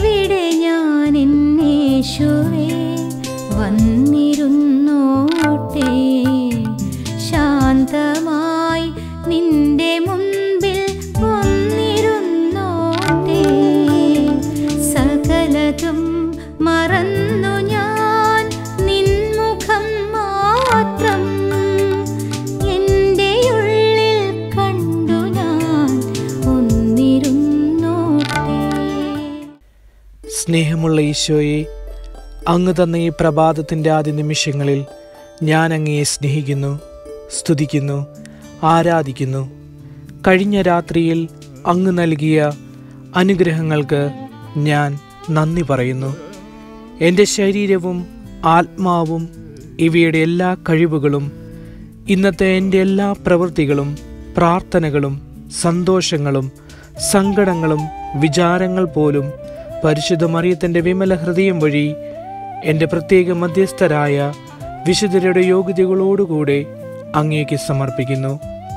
ഇവിടെ ഞാൻ എന്നേശുവേ വന്നിരുന്നോട്ടെ ശാന്തമായി നിന്റെ മുൻപിൽ വന്നിരുന്നോട്ടെ സകലതും മറന്നു ഞാൻ നിൻമുഖം മാത്രം എൻ്റെ ഉള്ളിൽ കണ്ടു ഞാൻ ഒന്നിരുന്നോട്ടെ സ്നേഹമുള്ള ഈശോയെ അങ്ങ് തന്ന ഈ പ്രഭാതത്തിൻ്റെ ആദ്യ നിമിഷങ്ങളിൽ ഞാൻ അങ്ങയെ സ്നേഹിക്കുന്നു സ്തുതിക്കുന്നു ആരാധിക്കുന്നു കഴിഞ്ഞ രാത്രിയിൽ അങ്ങ് നൽകിയ അനുഗ്രഹങ്ങൾക്ക് ഞാൻ നന്ദി പറയുന്നു എൻ്റെ ശരീരവും ആത്മാവും ഇവയുടെ എല്ലാ കഴിവുകളും ഇന്നത്തെ എൻ്റെ എല്ലാ പ്രവൃത്തികളും പ്രാർത്ഥനകളും സന്തോഷങ്ങളും സങ്കടങ്ങളും വിചാരങ്ങൾ പോലും പരിശുദ്ധ മറിയത്തിൻ്റെ വിമല ഹൃദയം വഴി എൻ്റെ പ്രത്യേക മധ്യസ്ഥരായ വിശുദ്ധരുടെ യോഗ്യതകളോടുകൂടെ അങ്ങേക്ക് സമർപ്പിക്കുന്നു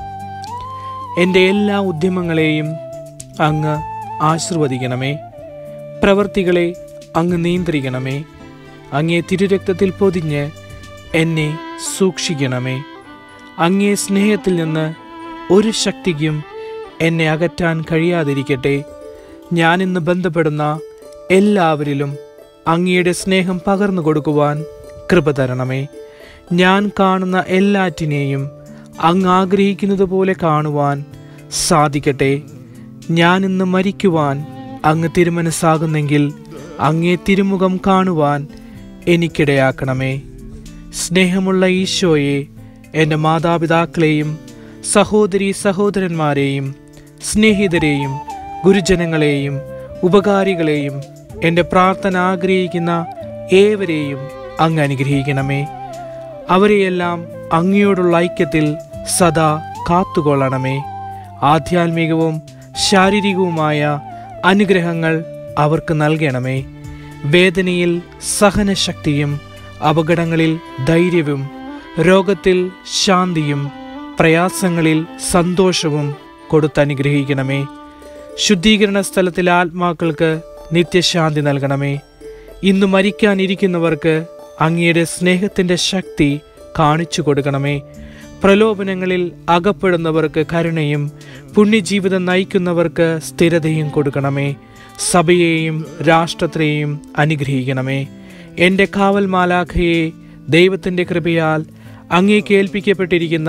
എൻ്റെ എല്ലാ ഉദ്യമങ്ങളെയും അങ്ങ് ആശീർവദിക്കണമേ പ്രവർത്തികളെ അങ്ങ് നിയന്ത്രിക്കണമേ അങ്ങേ തിരുരക്തത്തിൽ പൊതിഞ്ഞ് എന്നെ സൂക്ഷിക്കണമേ അങ്ങേ സ്നേഹത്തിൽ നിന്ന് ഒരു ശക്തിക്കും എന്നെ അകറ്റാൻ കഴിയാതിരിക്കട്ടെ ഞാനിന്ന് ബന്ധപ്പെടുന്ന എല്ലാവരിലും അങ്ങയുടെ സ്നേഹം പകർന്നു കൊടുക്കുവാൻ കൃപ തരണമേ ഞാൻ കാണുന്ന എല്ലാറ്റിനെയും അങ്ങ് ആഗ്രഹിക്കുന്നത് പോലെ കാണുവാൻ സാധിക്കട്ടെ ഞാൻ ഇന്ന് മരിക്കുവാൻ അങ്ങ് തിരുമനസ്സാകുന്നെങ്കിൽ അങ്ങേ തിരുമുഖം കാണുവാൻ എനിക്കിടയാക്കണമേ സ്നേഹമുള്ള ഈശോയെ എൻ്റെ മാതാപിതാക്കളെയും സഹോദരി സഹോദരന്മാരെയും സ്നേഹിതരെയും ഗുരുജനങ്ങളെയും ഉപകാരികളെയും എൻ്റെ പ്രാർത്ഥന ആഗ്രഹിക്കുന്ന ഏവരെയും അങ്ങ് അനുഗ്രഹിക്കണമേ അവരെയെല്ലാം അങ്ങയോടുള്ള ഐക്യത്തിൽ സദാ കാത്തുകൊള്ളണമേ ആധ്യാത്മികവും ശാരീരികവുമായ അനുഗ്രഹങ്ങൾ അവർക്ക് നൽകണമേ വേദനയിൽ സഹനശക്തിയും അപകടങ്ങളിൽ ധൈര്യവും രോഗത്തിൽ ശാന്തിയും പ്രയാസങ്ങളിൽ സന്തോഷവും കൊടുത്തനുഗ്രഹിക്കണമേ ശുദ്ധീകരണ സ്ഥലത്തിലെ ആത്മാക്കൾക്ക് നിത്യശാന്തി നൽകണമേ ഇന്ന് മരിക്കാനിരിക്കുന്നവർക്ക് അങ്ങയുടെ സ്നേഹത്തിൻ്റെ ശക്തി കാണിച്ചു കൊടുക്കണമേ പ്രലോഭനങ്ങളിൽ അകപ്പെടുന്നവർക്ക് കരുണയും പുണ്യജീവിതം നയിക്കുന്നവർക്ക് സ്ഥിരതയും കൊടുക്കണമേ സഭയെയും രാഷ്ട്രത്തെയും അനുഗ്രഹിക്കണമേ എൻ്റെ കാവൽ മാലാഖയെ ദൈവത്തിൻ്റെ കൃപയാൽ അങ്ങേക്ക് ഏൽപ്പിക്കപ്പെട്ടിരിക്കുന്ന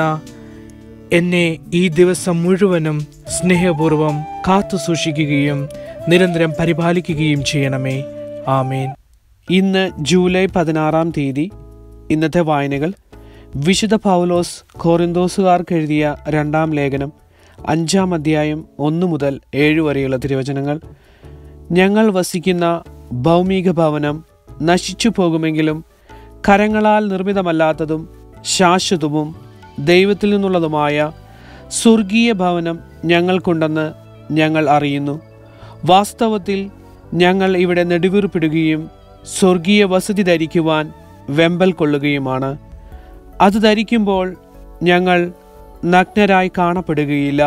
എന്നെ ഈ ദിവസം മുഴുവനും സ്നേഹപൂർവം കാത്തു സൂക്ഷിക്കുകയും നിരന്തരം പരിപാലിക്കുകയും ചെയ്യണമേ ആമേൻ ഇന്ന് ജൂലൈ പതിനാറാം തീയതി ഇന്നത്തെ വായനകൾ വിശുദ്ധ പൗലോസ് കോറിന്തോസുകാർക്ക് എഴുതിയ രണ്ടാം ലേഖനം അഞ്ചാം അധ്യായം ഒന്ന് മുതൽ ഏഴ് വരെയുള്ള തിരുവചനങ്ങൾ ഞങ്ങൾ വസിക്കുന്ന ഭൗമിക ഭവനം നശിച്ചു പോകുമെങ്കിലും കരങ്ങളാൽ നിർമ്മിതമല്ലാത്തതും ശാശ്വതവും ദൈവത്തിൽ നിന്നുള്ളതുമായ സ്വർഗീയ ഭവനം ഞങ്ങൾക്കുണ്ടെന്ന് ഞങ്ങൾ അറിയുന്നു വാസ്തവത്തിൽ ഞങ്ങൾ ഇവിടെ നെടുവീർപ്പിടുകയും സ്വർഗീയ വസതി ധരിക്കുവാൻ വെമ്പൽ കൊള്ളുകയുമാണ് അത് ധരിക്കുമ്പോൾ ഞങ്ങൾ നഗ്നരായി കാണപ്പെടുകയില്ല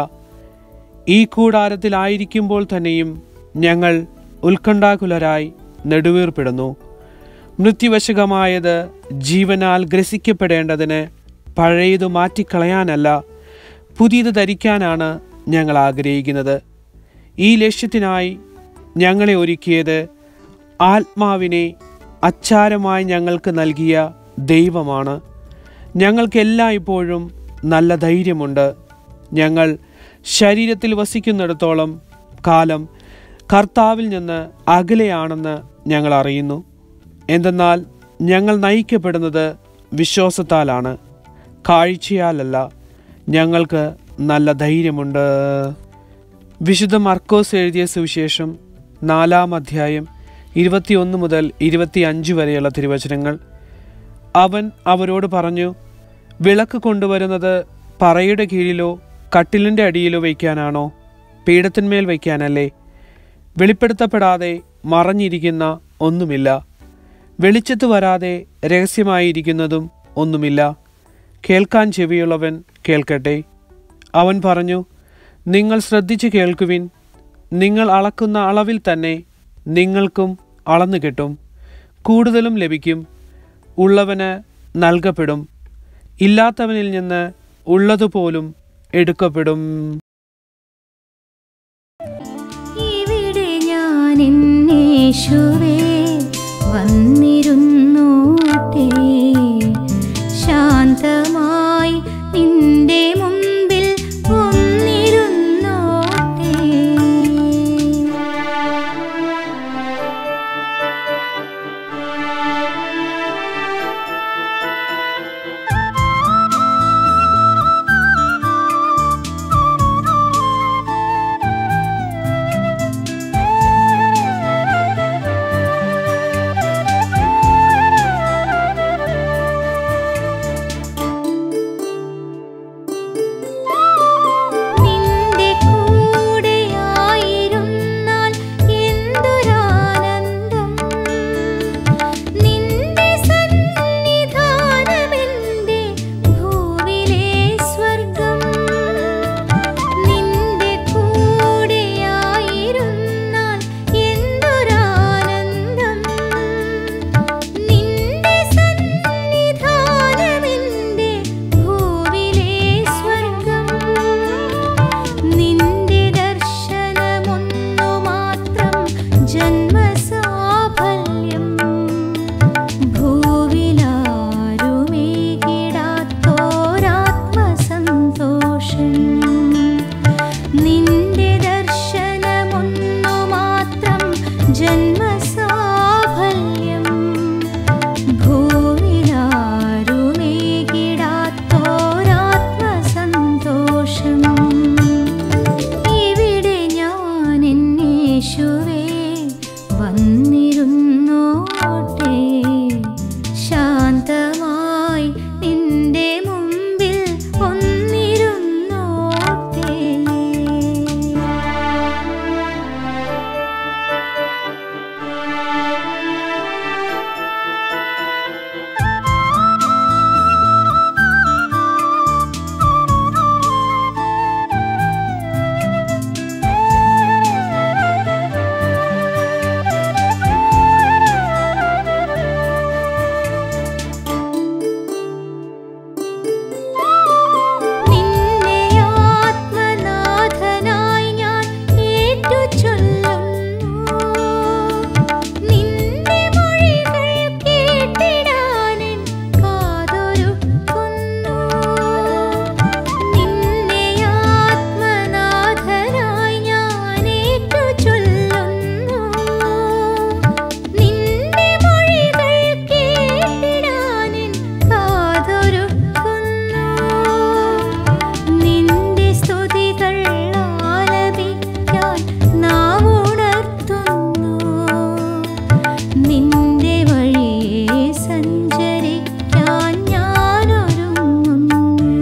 ഈ കൂടാരത്തിലായിരിക്കുമ്പോൾ തന്നെയും ഞങ്ങൾ ഉത്കണ്ഠാകുലരായി നെടുവീർപ്പിടുന്നു മൃത്യുവശകമായത് ജീവനാൽ ഗ്രസിക്കപ്പെടേണ്ടതിന് പഴയത് മാറ്റിക്കളയാനല്ല പുതിയത് ധരിക്കാനാണ് ഞങ്ങൾ ആഗ്രഹിക്കുന്നത് ഈ ലക്ഷ്യത്തിനായി ഞങ്ങളെ ഒരുക്കിയത് ആത്മാവിനെ അച്ചാരമായി ഞങ്ങൾക്ക് നൽകിയ ദൈവമാണ് ഞങ്ങൾക്കെല്ലാം ഇപ്പോഴും നല്ല ധൈര്യമുണ്ട് ഞങ്ങൾ ശരീരത്തിൽ വസിക്കുന്നിടത്തോളം കാലം കർത്താവിൽ നിന്ന് അകലെയാണെന്ന് ഞങ്ങൾ അറിയുന്നു എന്തെന്നാൽ ഞങ്ങൾ നയിക്കപ്പെടുന്നത് വിശ്വാസത്താലാണ് കാഴ്ചയാലല്ല ഞങ്ങൾക്ക് നല്ല ധൈര്യമുണ്ട് വിശുദ്ധ മർക്കോസ് എഴുതിയ സുവിശേഷം നാലാം അധ്യായം ഇരുപത്തിയൊന്ന് മുതൽ ഇരുപത്തിയഞ്ച് വരെയുള്ള തിരുവചനങ്ങൾ അവൻ അവരോട് പറഞ്ഞു വിളക്ക് കൊണ്ടുവരുന്നത് പറയുടെ കീഴിലോ കട്ടിലിൻ്റെ അടിയിലോ വയ്ക്കാനാണോ പീഠത്തിന്മേൽ വയ്ക്കാനല്ലേ വെളിപ്പെടുത്തപ്പെടാതെ മറഞ്ഞിരിക്കുന്ന ഒന്നുമില്ല വെളിച്ചത്ത് വരാതെ രഹസ്യമായിരിക്കുന്നതും ഒന്നുമില്ല കേൾക്കാൻ ചെവിയുള്ളവൻ കേൾക്കട്ടെ അവൻ പറഞ്ഞു നിങ്ങൾ ശ്രദ്ധിച്ചു കേൾക്കുവിൻ നിങ്ങൾ അളക്കുന്ന അളവിൽ തന്നെ നിങ്ങൾക്കും അളന്നു കിട്ടും കൂടുതലും ലഭിക്കും ഉള്ളവന് നൽകപ്പെടും ഇല്ലാത്തവനിൽ നിന്ന് ഉള്ളതുപോലും എടുക്കപ്പെടും ഇവിടെ ഞാൻ എന്നേശുവേ വന്നിരുന്നോട്ടെ ശാന്തമായി നിന്റെ മുമ്പിൽ ഒന്നിരുന്നോട്ടെ നിന്റെ കൂടെയായിരുന്നാൽ എന്തൊരാനന്ദം നിന്റെ സന്നിധാനമെന്റെ ഭൂവിലെ സ്വർഗം നിന്റെ കൂടെയായിരുന്നാൽ എന്തൊരാനന്ദം നിന്റെ സന്നിധാനമെന്റെ ഭൂവിലെ സ്വർഗം നിന്റെ ദർശനമൊന്നു മാത്രം ജന്മസാഫല്യം ഭൂവിലാരുമേകിടാത്തോരാത്മസന്തോഷം നിന്റെ ദർശനമൊന്നു മാത്രം ജന്മസാഫല്യം ഭൂമിലാരുമേകിടാത്തോരാത്മസന്തോഷം ഇവിടെ ഞാൻ എന്നേശുവേ വന്നിരുന്നോട്ടെ ശാന്തമായി നിന്റെ മുമ്പിൽ ഒന്നിരുന്നോട്ടെ നിന്നെ ആത്മനാഥനായി ഞാൻ ഏറ്റുചൊല്ലുന്നു നിന്റെ മൊഴികൾ കേട്ടിടാനെൻ കാതൊരുക്കുന്നു നിന്നെ ആത്മനാഥനായി ഞാൻ ഏറ്റുചൊല്ലുന്നു നിന്റെ മൊഴികൾ കേട്ടിടാനെൻ കാതൊരുക്കുന്നു നിന്റെ സ്തുതികൾ ആലപിക്കാൻ നാവുണർത്തുന്നു നിന്റെ വഴിയെ സഞ്ചരിക്കാൻ ഞാനൊരുങ്ങുന്നു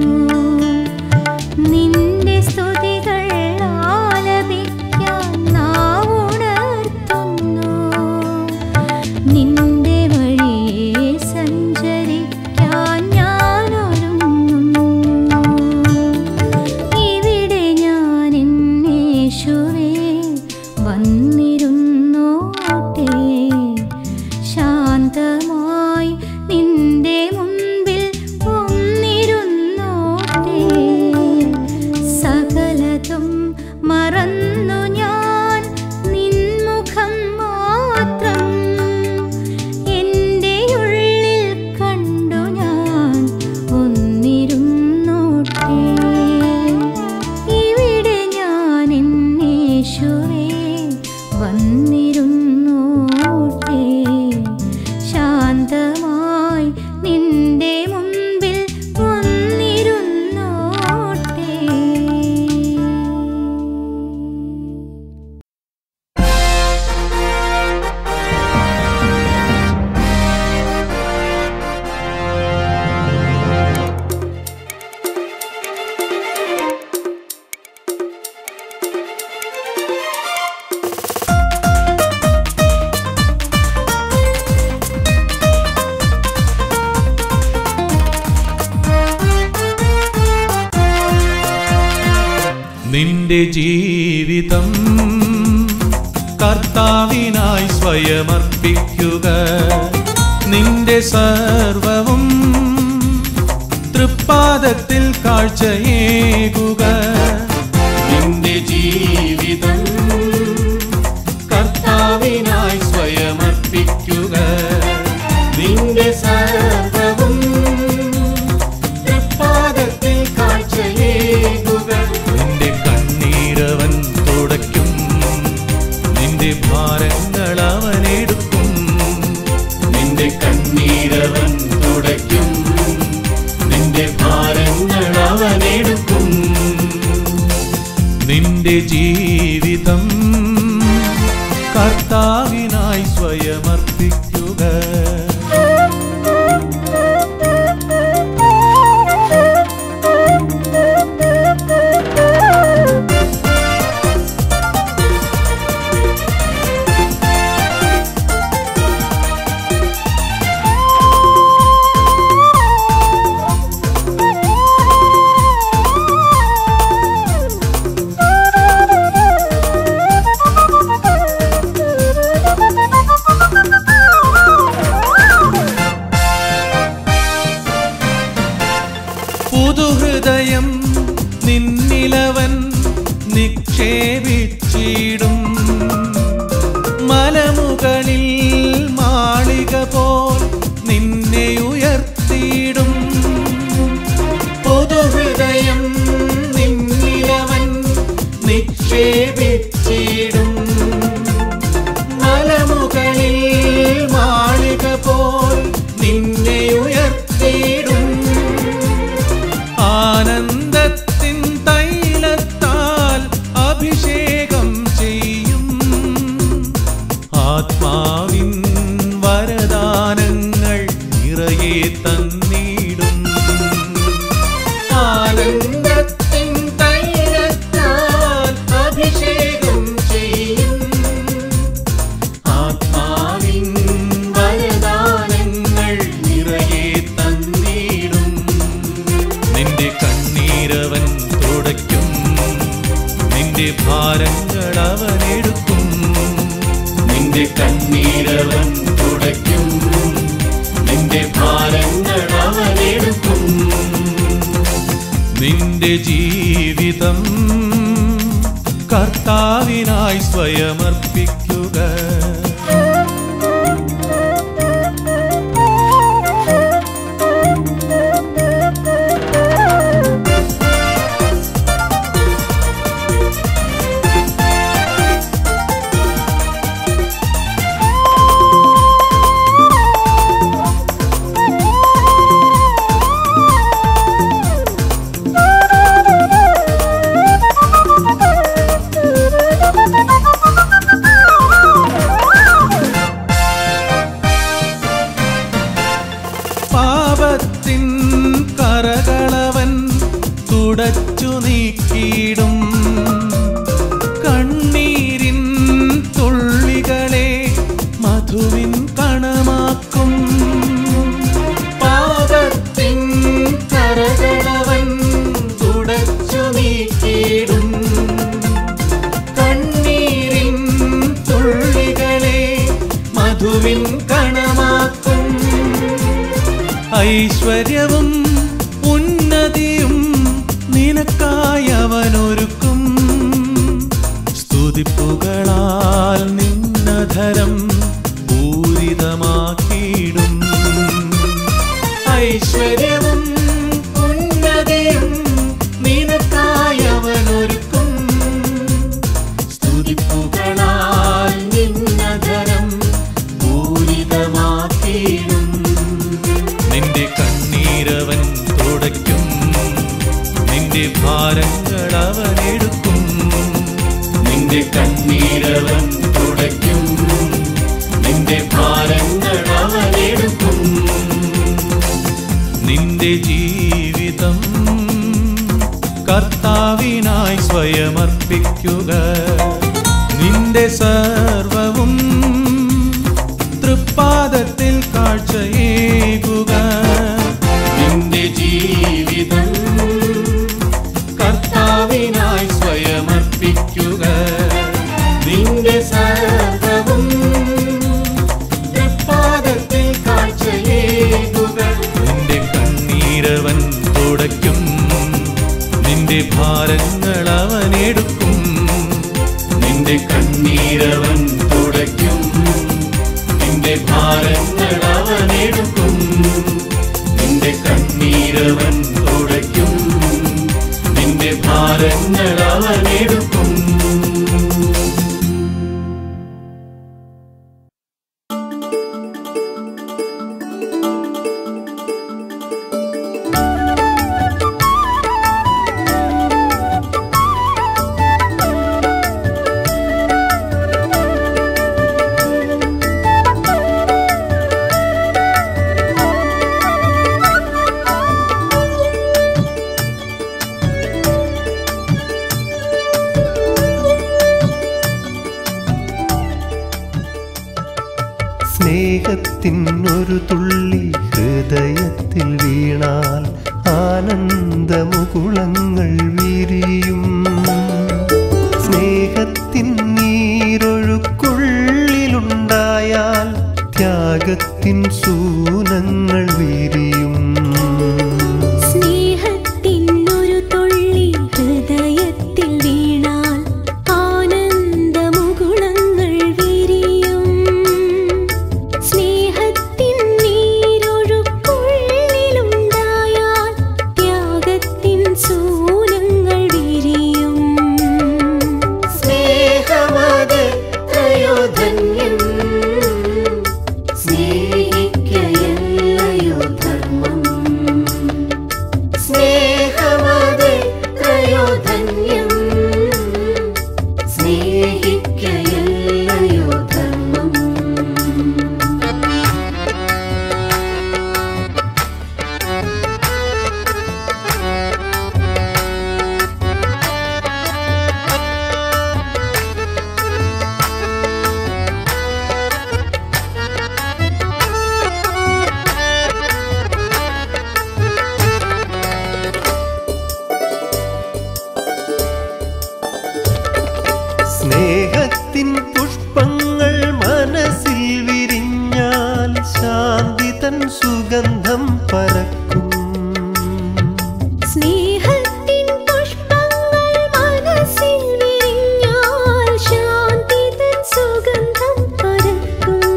നിന്റെ സ്തുതികൾ ആലപിക്കാൻ നാവുണർത്തുന്നു നിന്റെ വഴിയെ സഞ്ചരിക്കാൻ ഞാനൊരുങ്ങുന്നു ഇവിടെ ഞാൻ എന്നേശുവേ വന്നിരുന്നോട്ടെ ശാന്തമായി നിന്റെ മുമ്പിൽ ഒന്നിരുന്നോട്ടെ സകലതും മറന്നു ഞാൻ നിൻമുഖം മാത്രം എൻ്റെ ഉള്ളിൽ കണ്ടു ഞാൻ ഒന്നിരുന്നോട്ടെ ഇവിടെ ഞാൻ എന്നേശുവേ വന്നിരുന്നോട്ടെ ശാന്തമായി നിന്റെ മുമ്പിൽ ഒന്നിരുന്നോട്ടെ നിന്റെ ജീവിതം കർത്താവിനായി സ്വയമർപ്പിക്കുക നിന്റെ സർവവും തൃപ്പാദത്തിൽ കാഴ്ചയേകുക നിന്റെ ജീവിതം കർത്താവിനായി സ്വയമർപ്പിക്കുക നിന്റെ സർവവും തൃപ്പാദത്തിൽ കാഴ്ചയേകുക നിന്റെ കണ്ണീരവൻ തുടയ്ക്കും നിന്റെ ഭാരങ്ങൾ അവനെടുക്കും നിന്റെ കണ്ണീരവൻ തുടയ്ക്കും നിന്റെ ഭാരങ്ങൾ അവനെടുക്കും നിന്റെ ജീവിതം കർത്താവിനായി സ്വയമർപ്പിക്കുക പുതുഹൃദയം നിന്നിലവൻ നിക്ഷേപിച്ചിടും മലമുകളിൽ മാളിക പോൽ നിന്നെ ഉയർത്തിയിടും പുതുഹൃദയം നിന്നിലവൻ നിക്ഷേപിച്ചിടും മലമുകളിൽ മാളിക പോൽ നിന്നെ ഉയർത്തിയിടും ആനന്ദത്തിൻ തൈലത്താൽ അഭിഷേകം ചെയ്യും ആത്മാവിൻ വരദാനങ്ങൾ നിറയെ തന്നിടും ആനന്ദത്തിൻ തൈലത്താൽ അഭിഷേകം ചെയ്യും ആത്മാവിൻ വരദാനങ്ങൾ നിറയെ തന്നിടും നിന്റെ കണ്ണീരവൻ തുടയ്ക്കും നിന്റെ ഭാരങ്ങൾ അവനെടുക്കും നിന്റെ കണ്ണീരവൻ തുടയ്ക്കും നിന്റെ ഭാരങ്ങൾ അവനെടുക്കും നിന്റെ ജീവിതം കർത്താവിനായി സ്വയമർപ്പിക്കുക പാപത്തിൻ കറകളവൻ തുടച്ചു നീക്കിയിടും കണ്ണീരിൻ തുള്ളികളെ മധുവിൻ കണമാക്കും പാപത്തിൻ കറകളവൻ തുടച്ചു നീക്കിയിടും കണ്ണീരിൻ തുള്ളികളെ മധുവിൻ കണമാക്കും ഐശ്വര്യവും ഉന്നതിയും നിനക്കായി അവനൊരുക്കും സ്തുതിപ്പുകളാൽ നിന്നധരം പൂരിതമാക്കിയിടും ഐശ്വര്യവും ഉന്നതിയും നിനക്കായി അവനൊരുക്കും സ്തുതിപ്പുകളാൽ നിന്നധരം പൂരിതമാക്കിയിടും നിന്റെ കണ്ണീരവൻ തുടയ്ക്കും നിന്റെ ഭാരങ്ങൾ അവനെടുക്കും നിന്റെ കണ്ണീരവൻ തുടയ്ക്കും നിന്റെ ഭാരങ്ങൾ അവനെടുക്കും നിന്റെ ഭാരങ്ങൾ അവൻ എടുക്കും നിന്റെ കണ്ണീരവൻ തുടയ്ക്കും നിന്റെ ഭാരങ്ങൾ അവൻ എടുക്കും സ്നേഹത്തിനൊരു തുള്ളി ഹൃദയത്തിൽ വീണാൽ ആനന്ദമുകുളങ്ങൾ വിരിയും സ്നേഹത്തിൻ നീരൊഴുക്കുള്ളിലുണ്ടായാൽ ത്യാഗത്തിൻ സൂനങ്ങൾ വിരിയും സ്നേഹത്തിനൊരു തുള്ളി ഹൃദയത്തിൽ വീണാൽ ആനന്ദമുകുളങ്ങൾ വിരിയും സ്നേഹത്തിൻ നീരൊഴുക്കുള്ളിലുണ്ടായാൽ ത്യാഗത്തിൻ സൂനങ്ങൾ വിരിയും സ്നേഹമത് ത്രയോധന്യം സ്നേഹിക്കയല്ലയോ ധർമ്മം സ്നേഹമത് ത്രയോധന്യം സ്നേഹിക്കയല്ലയോ ധർമ്മം സ്നേഹത്തിൻ പുഷ്പങ്ങൾ മനസ്സിൽ വിരിഞ്ഞാൽ ശാന്തി തൻ സുഗന്ധം പരക്കും സ്നേഹത്തിൻ പുഷ്പങ്ങൾ മനസ്സിൽ വിരിഞ്ഞാൽ ശാന്തി തൻ സുഗന്ധം പരക്കും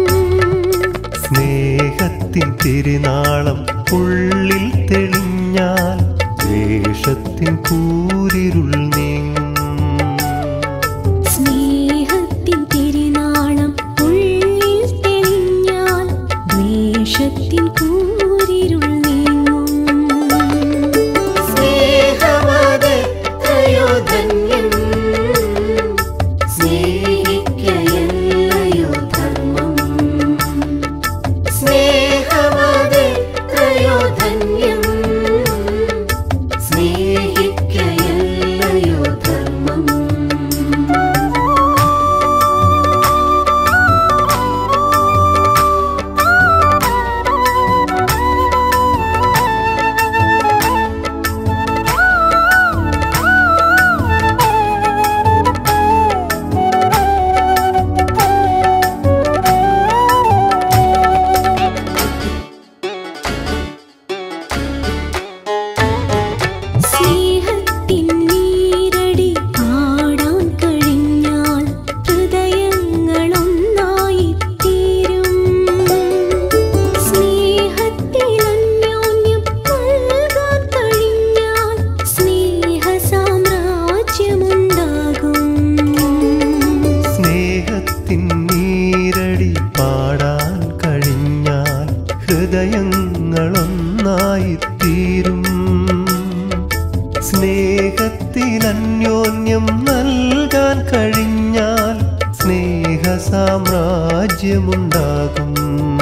സ്നേഹത്തിൻ തിരുനാളം ഉള്ളിൽ തെളിഞ്ഞാൽ ദ്വേഷത്തിൻ കൂരിരുൾ നീങ്ങും സ്നേഹത്തിൻ തിരുനാളം ഉള്ളിൽ തെളിഞ്ഞാൽ ദ്വേഷത്തിൻ കൂരിരുൾ നീങ്ങും സ്നേഹമത് ത്രയോധന്യം സ്നേഹിക്കയല്ലയോ ധർമ്മം സ്നേഹമത് ത്രയോധന്യം സ്നേഹിക്കയല്ലയോ ധർമ്മം സ്നേഹത്തിൻ നീരടി പാടാൻ കഴിഞ്ഞാൽ ഹൃദയങ്ങളൊന്നായി തീരും സ്നേഹത്തിൽ അന്യോന്യം നൽകാൻ കഴിഞ്ഞാൽ സ്നേഹ സാമ്രാജ്യമുണ്ടാകും സ്നേഹത്തിൻ നീരടി പാടാൻ കഴിഞ്ഞാൽ ഹൃദയങ്ങളൊന്നായി തീരും സ്നേഹത്തിൽ അന്യോന്യം നൽകാൻ കഴിഞ്ഞാൽ സ്നേഹ സാമ്രാജ്യമുണ്ടാകും